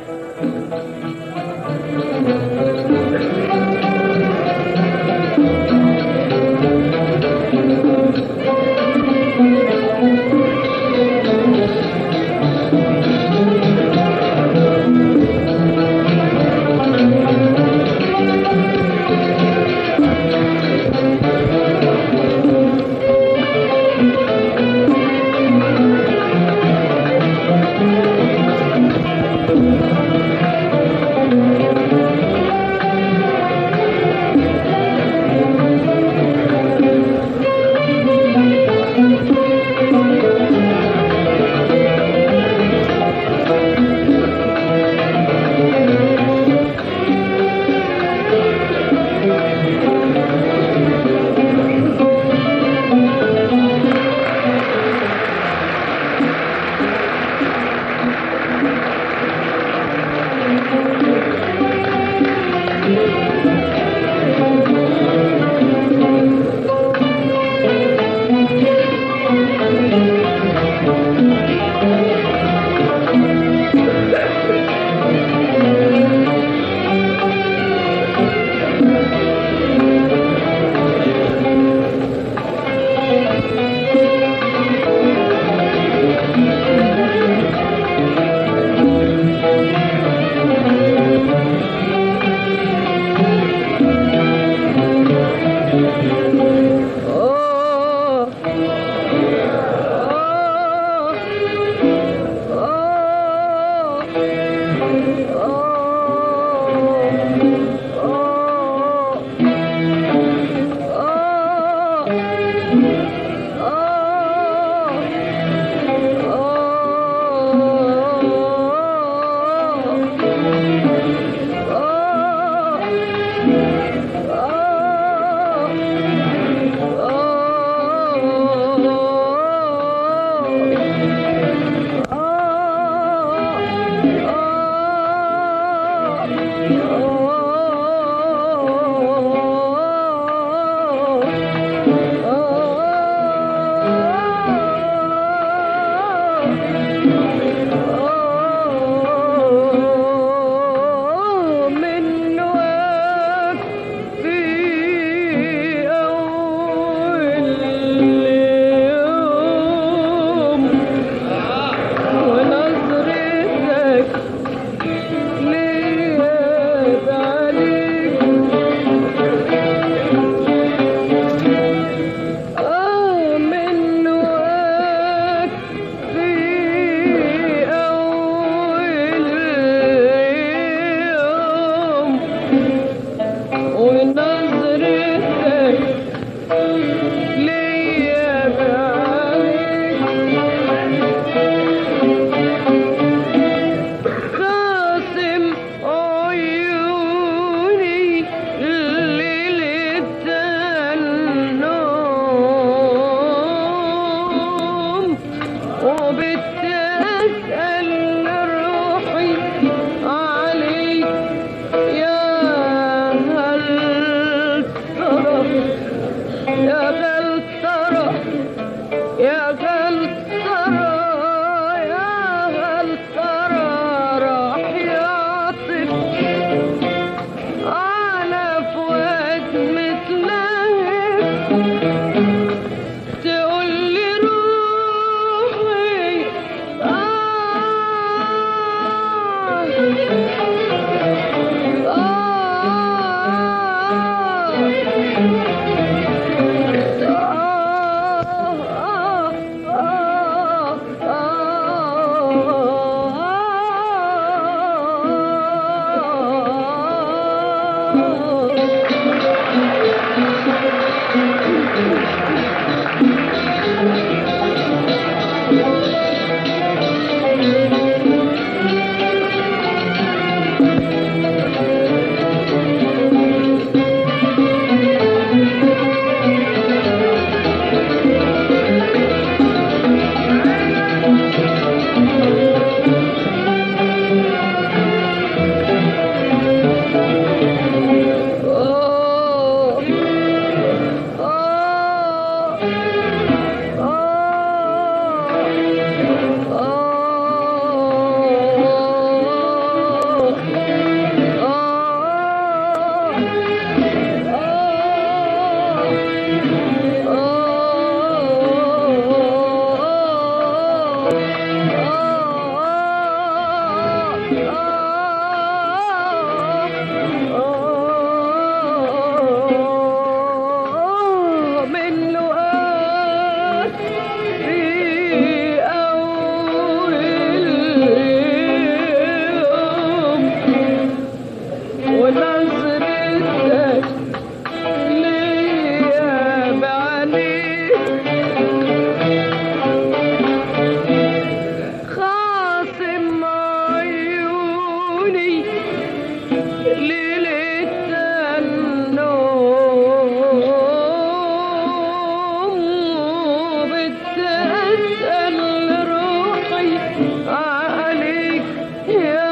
Thank آه منه قال في أول يوم ونظرتك ليا بعينيك خاصم عيوني ليلة النوم بتسأل روحي عليك يا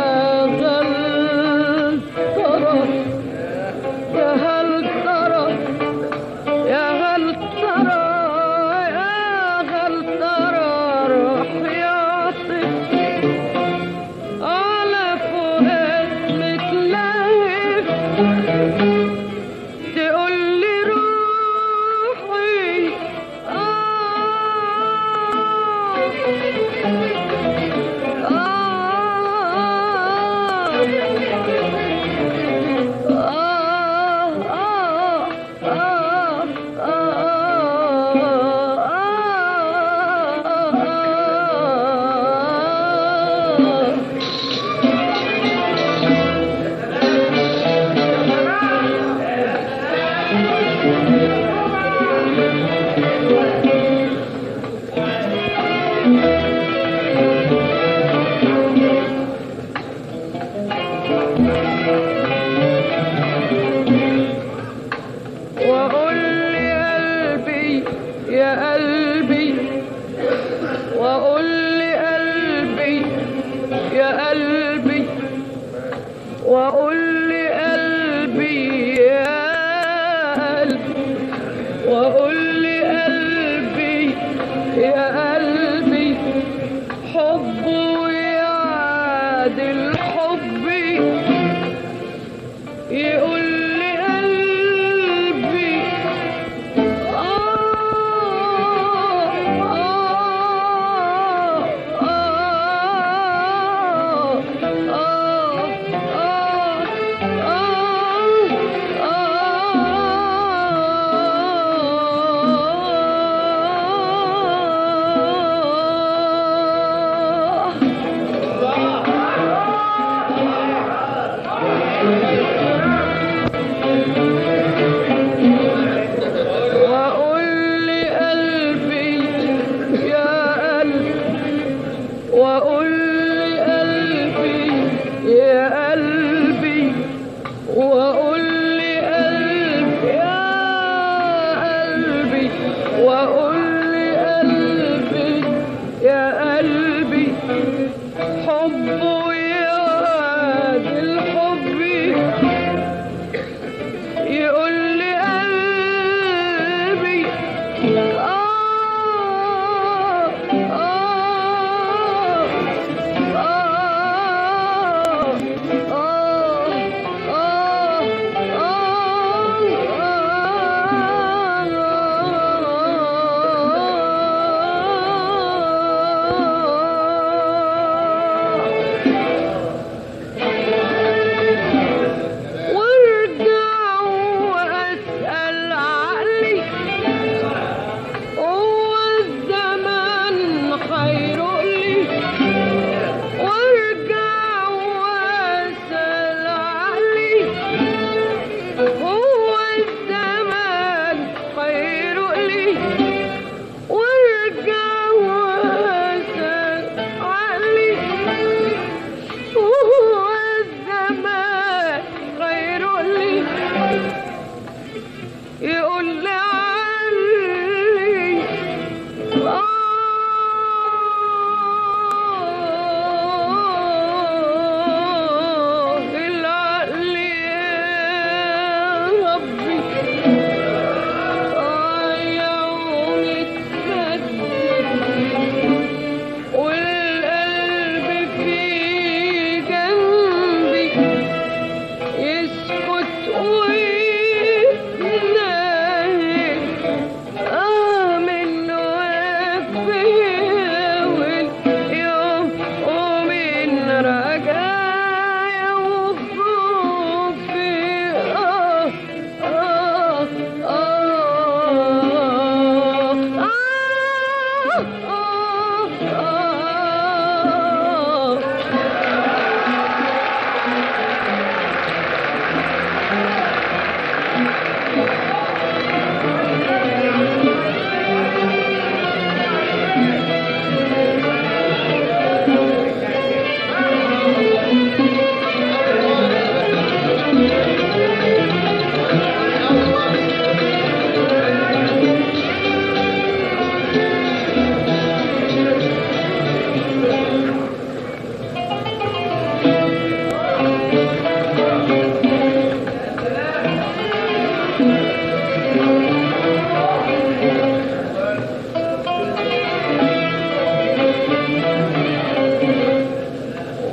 غل ترى يا هل ترى يا هل ترى يا هل ترى روح يعطف على فؤاد متلهف تقول لي روحي آه آه آه آه آه وقول لي قلبي يا قلبي وقول لي قلبي يا قلبي وقول لي قلبي يا قلبي وقول لي قلبي يا قلبي حبه يعادل حبي يقول لي قلبي آه آه آه آه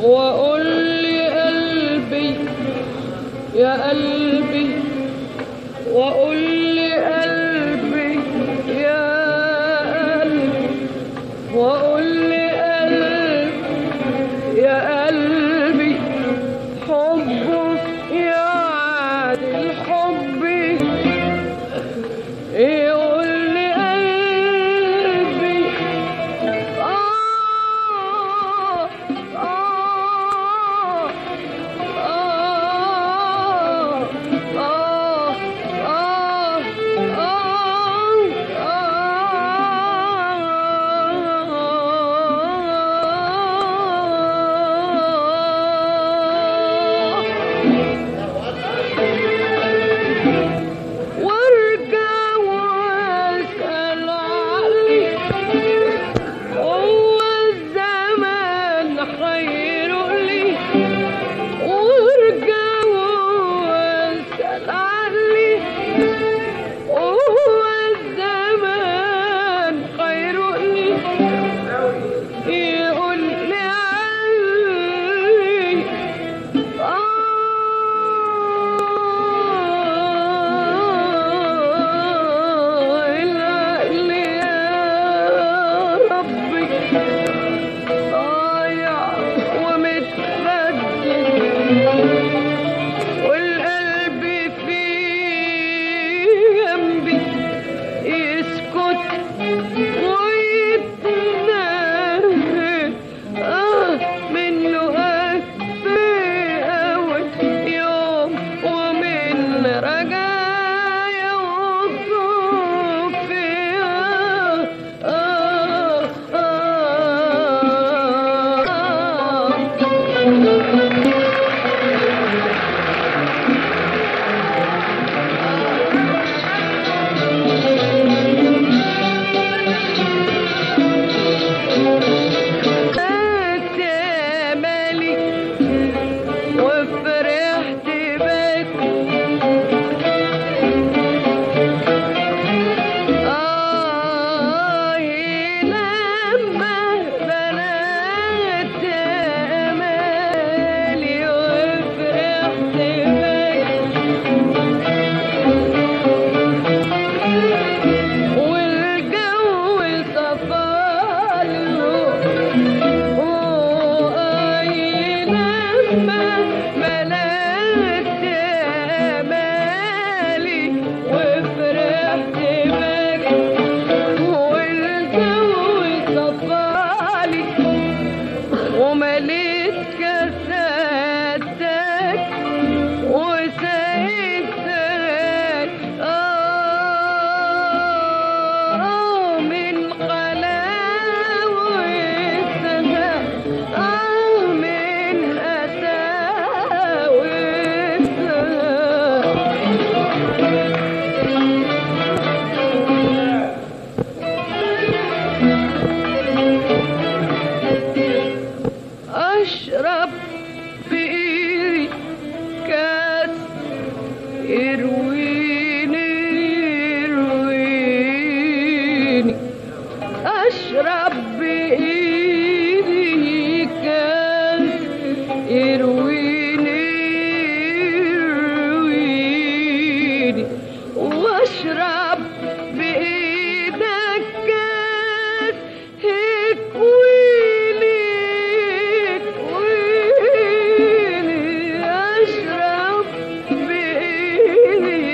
وقول لي قلبي يا قلبي وقول لي قلبي يا قلبي وقول لي قلبي يا قلبي حبه يعادل حبي يقول لي قلبي آه آه آه آه وارجع واسأل علي هو الزمان خير لي وارجع واسأل علي هو الزمان خير لي يقول لي علي آه العقل يا ربي ضايع ومتبدل والقلب في جنبي يسكت ويتنهد آه منه أكفي أول يوم ومن رجايا وخوفي آه آه آه مالي وفرحت بك آه لما بلغت أمالي وفرحت بك والجو صفاله وأي لما ملأت أمالي وفرحت بك والجو صفالي ومليت كاساتك وسيدتك آه من غلاوتها آه من أساوتها أشرب بإيدي كاس يرويني يرويني أشرب بإيدي كاس يرويني يرويني وأشرب بإيدك كاس يكويني يكويني أشرب بإيدي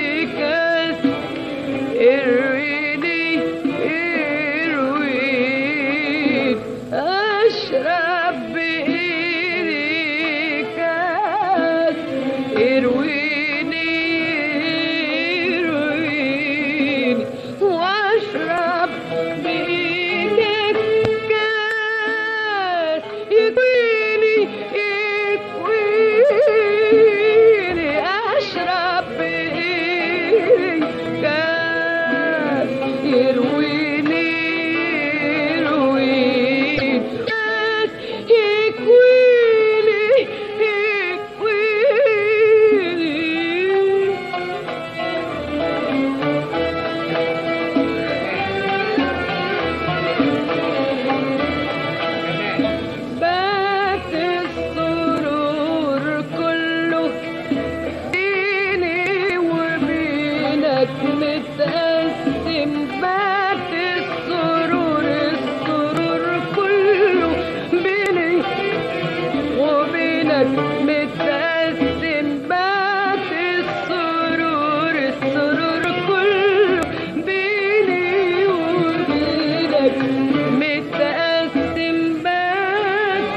وبينك متقسم بات السرور السرور كله بيني وبينك متقسم بات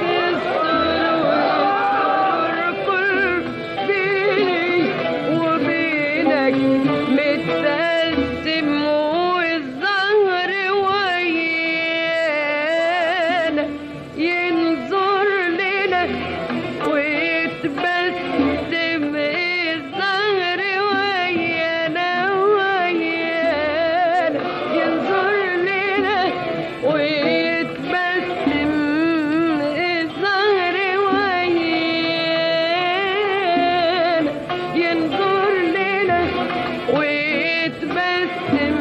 السرور كله بيني وبينك متقسم والزهر ويانا ينظر لنا ويتبسم الزهر ويانا ويانا ينظر لنا ويتبسم الزهر ويانا ينظر لنا ويتبسم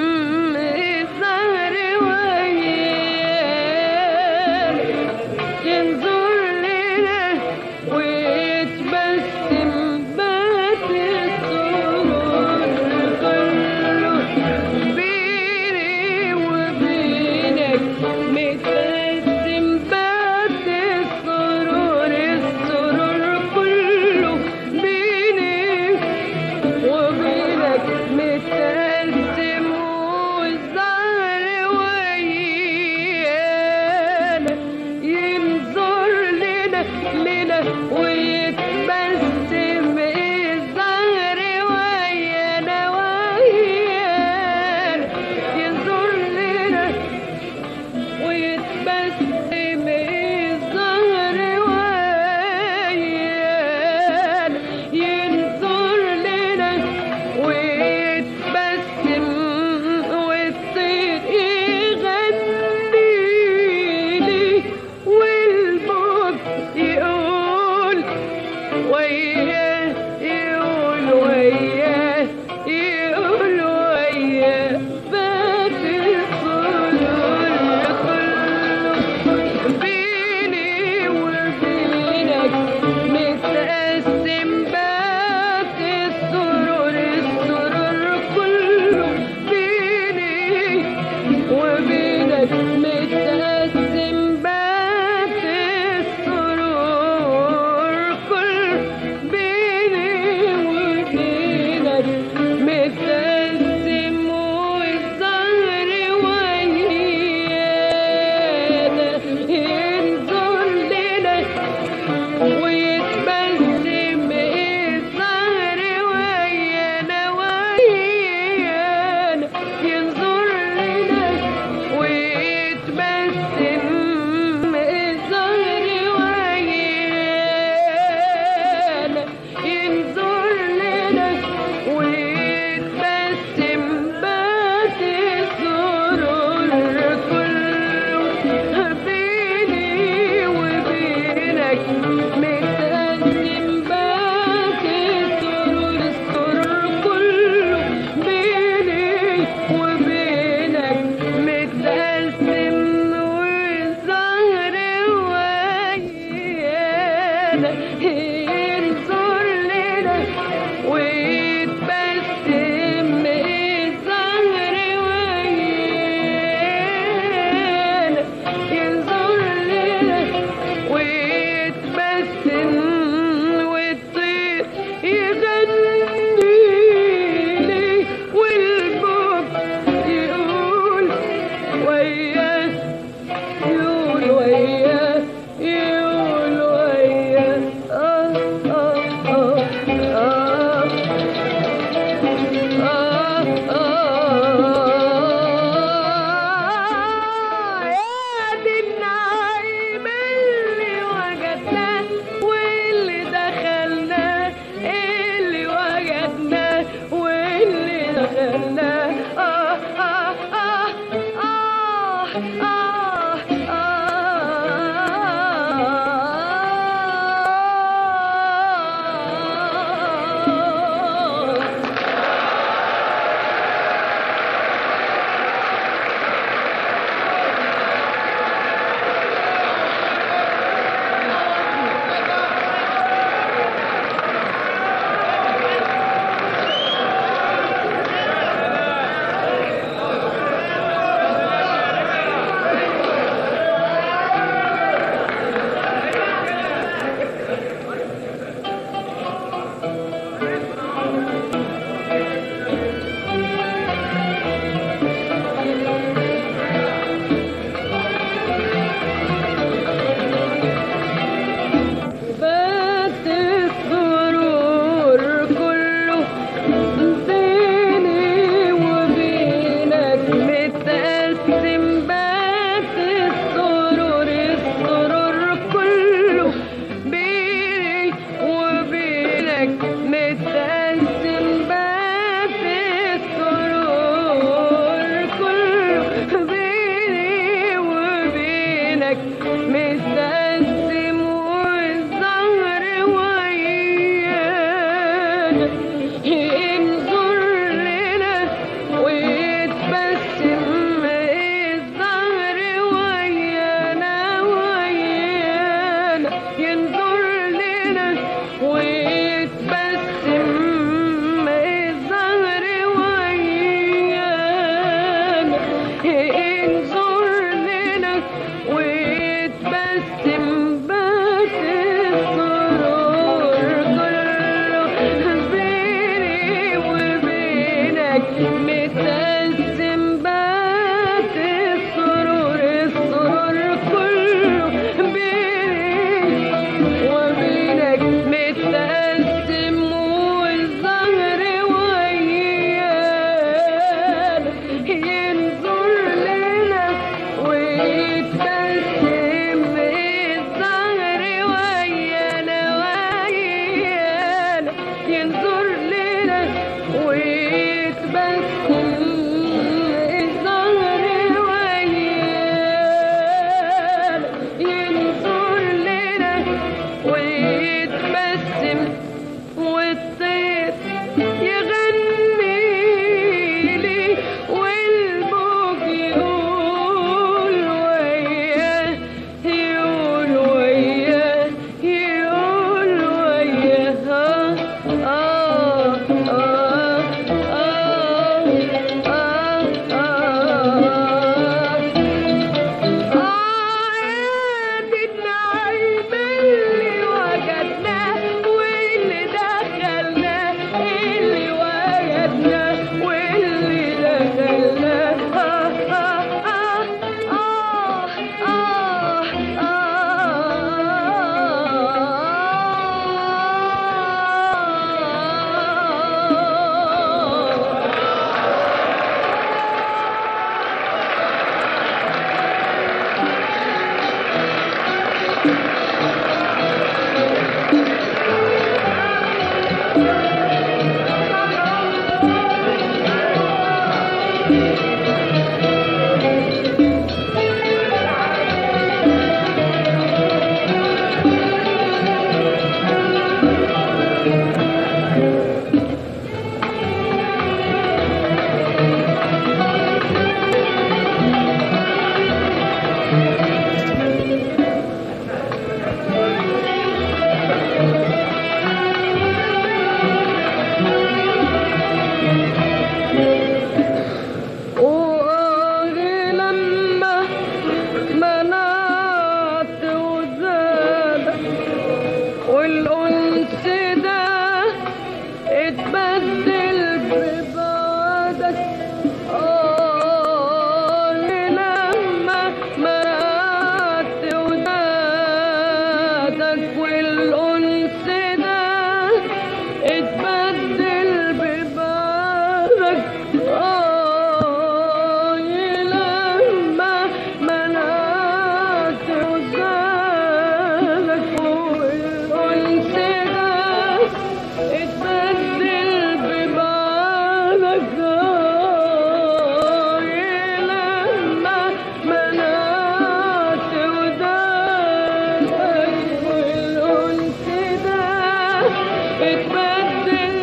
الزهر ويانا ينظر لنا ويتبسم بات السرور كله بيني وبينك متقسم بات السرور السرور كله بيني وبينك متقسم والزهر ويانا ينظر لنا لنا ويتبسم الزهر ويانا ويانا ينظر لنا ويتبسم الزهر ويانا ينظر لنا ويتبسم والطير يغني لي والبوك يقول وياه يقول وياه يقول وياه بات السرور كله بيني وبينك متقسم بات السرور السرور كله بيني وبينك متقسم بات السرور كله بيني وبينك متقسم والزهر ويانا ينظر لنا ويتبسم الزهر ويانا ويانا ينظر لنا ويتبسم الزهر ويانا ينظر لنا ويتبسم بات السرور كله بيني وبينك متقسم بات السرور السرور كله بيني وبينك متقسم والزهر ويانا ينظر لنا ويتبسم الزهر ويانا ينظر لنا ويتبسم والطير يغني لي والبوب يقول وياه يقول وياه يقول وياه آه آه آه آه يبسم والطير يغني لي والموج يقول وياه يقول وياه يقول وياه آه آه آه آه آه عادي النعيم اللي وجدناه واللي دخلناه اللي وجدناه واللي دخلناه آه آه آه آه آه آه وآه لما منعت وزادت والأنس ده اتبدل ببعدك آه لما منعت وزادك والأنس ده اتبدل ببعدك آه لما منعت وزادك والأنس ده اتبدل ببعدك آه لما منعت وزادك والأنس ده اتبدل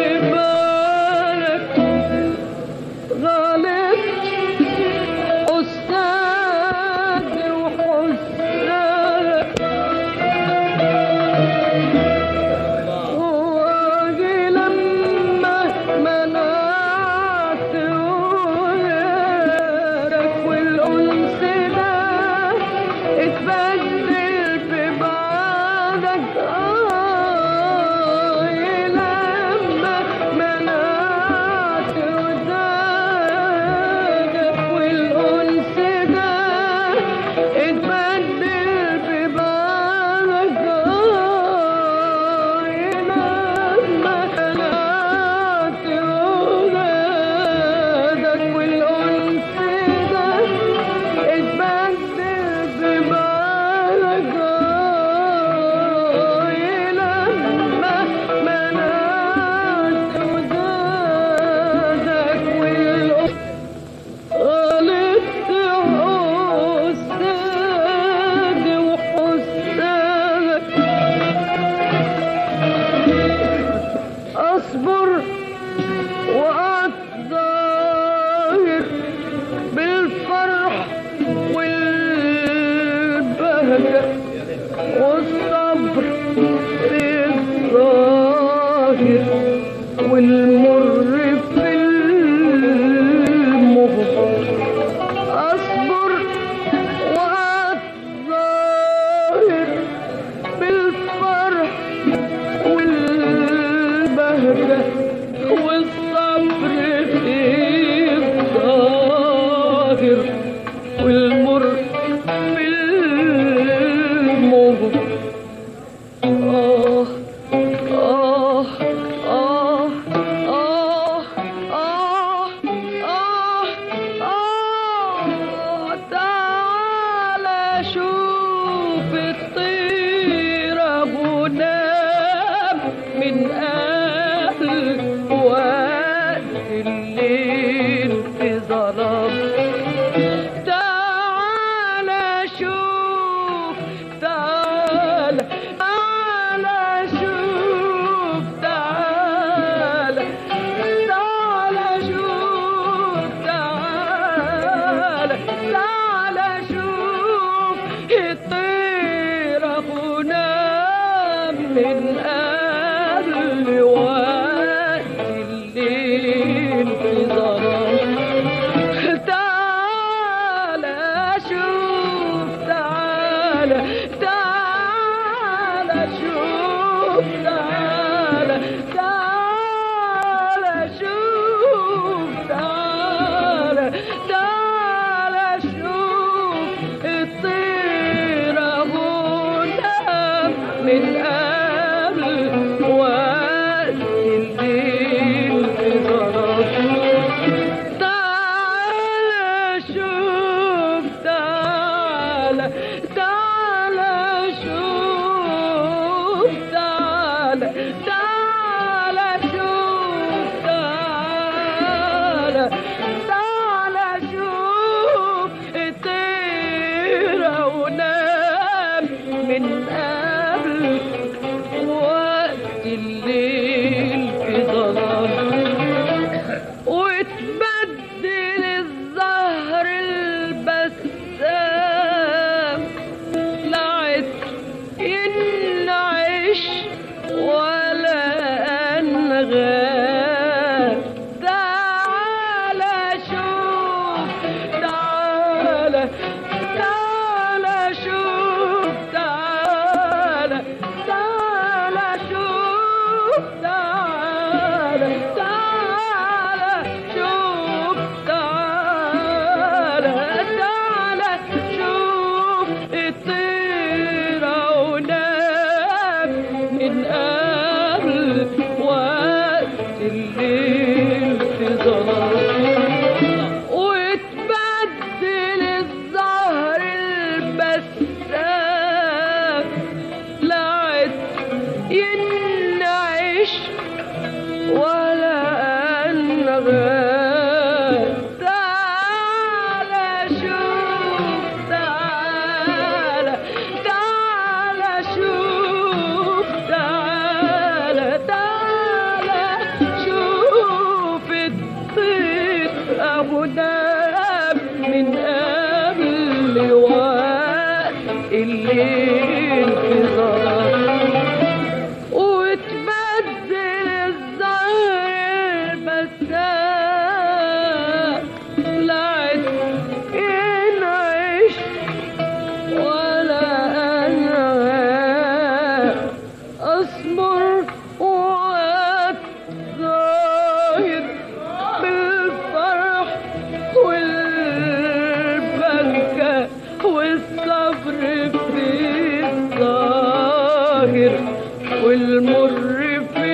ببالك غلط أستاذ وحسنك واجي لما منعت ولادك والأنس ده اتبدل ببعدك آه لما منعت ودادك والأنس ده اتبدل ببعدك آه لما منعت ودادك والأنس ده اتبدل ببعدك آه لما منعت ودادك والأنس غلطت أستاذ وحسنك أصبر وأتظاهر بالفرح والبهجة والصبر في الظاهر والمر في المغفر أصبر وأتظاهر بالفرح والبهجة والصبر في الظاهر والمر في المغفر آه آه آه آه آه آه آه تعالى شوف الطير أبو ناس من قبل وقت الليل في ظلام وتبدل الزهر البسام لعد ينعش ولا أنغام تعالى شوف تعالى تعالى شوف تعالى تعالى شوف الطير أبو داب من قبل وقت الليل في ظلام وتبدل الزهر البسام لعد ينعش ولا أنا أصبر وأتظاهر بالفرح والبكاء والصبر في الظاهر والمر في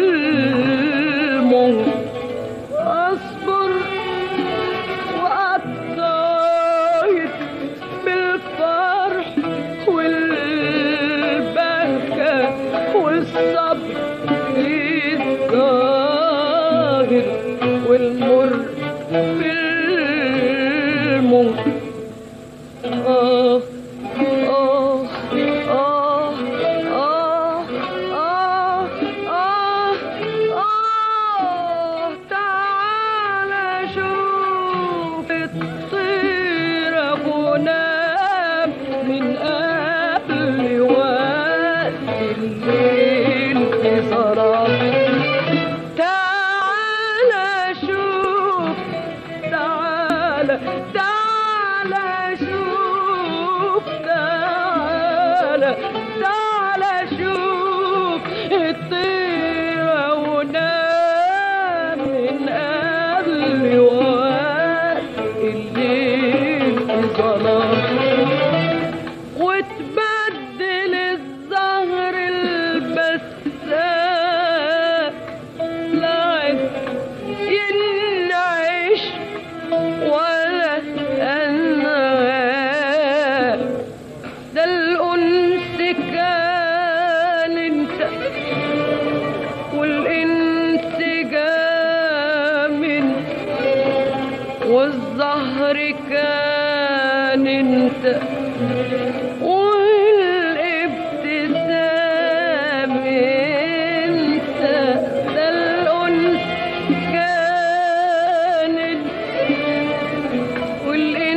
المر أصبر وأتظاهر بالفرح والبكاء والصبر في الظاهر والمر في المر آه آه آه آه آه آه آه تعالى شوف الطير أبو نام من قبل وقت الليل في ظلام تعالى شوف تعالى تعالى شوف تعالى تعالى شوف الطير ونام من قبل وقت الليل في ظلام وتبدل الزهر البسام لعد ينعش ولا أنا ده الأنس كان انت والإنس جام انت والزهر كان انت والابتسام انت ده الأنس كان انت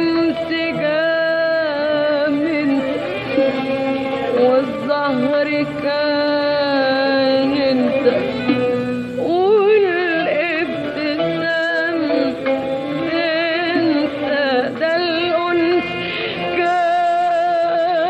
والانسجام انت والظهر كان انت والابتسام انت ده الانس كان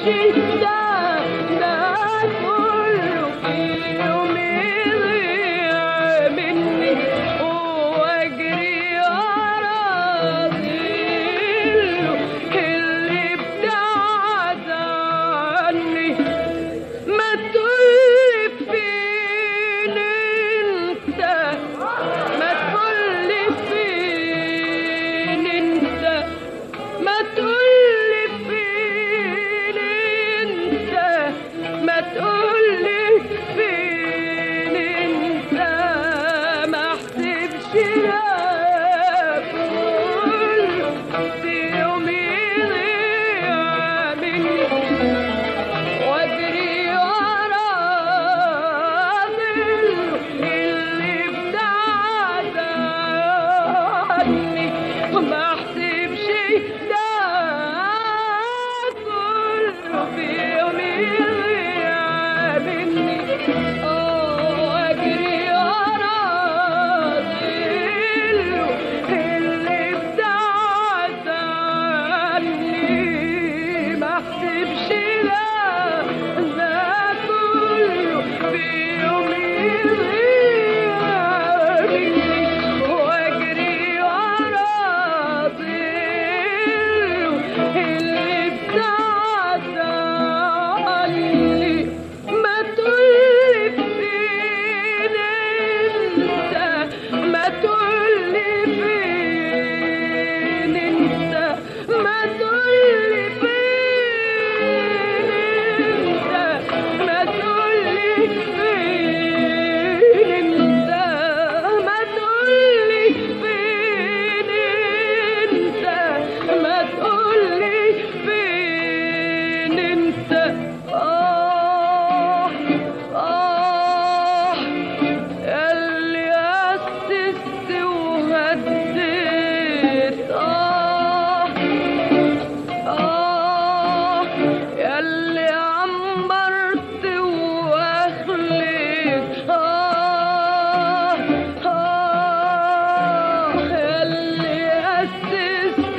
ده ده كله في يوم يضيع مني واجري ورا ظله اللي ابتعد عني ما تقولي فين انت ما تقولي فين انت ما تقولي فين انت ما تقولي فين انت ما احسبش كله في يوم يضيع مني واجري ورا ظله اللي ابتعد عني ما احسبش ده كله في يوم يضيع مني اه واجري ورا ظله اللي ابتعد عني ما احسبش ده ده كله في يوم يضيع مني واجري ورا ظله اللي ابتعد عني ما تقولي فين انت ما تقولي فين انت ما تقولي فين انت ما تقولي فين انت ما تقولي فين انت ما تقولي فين انت آه آه اللي أسست وهديت آه آه ياللي عمرت وأخليت آه آه ياللي أسست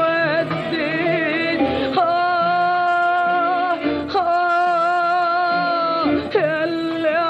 وهديت آه آه ياللي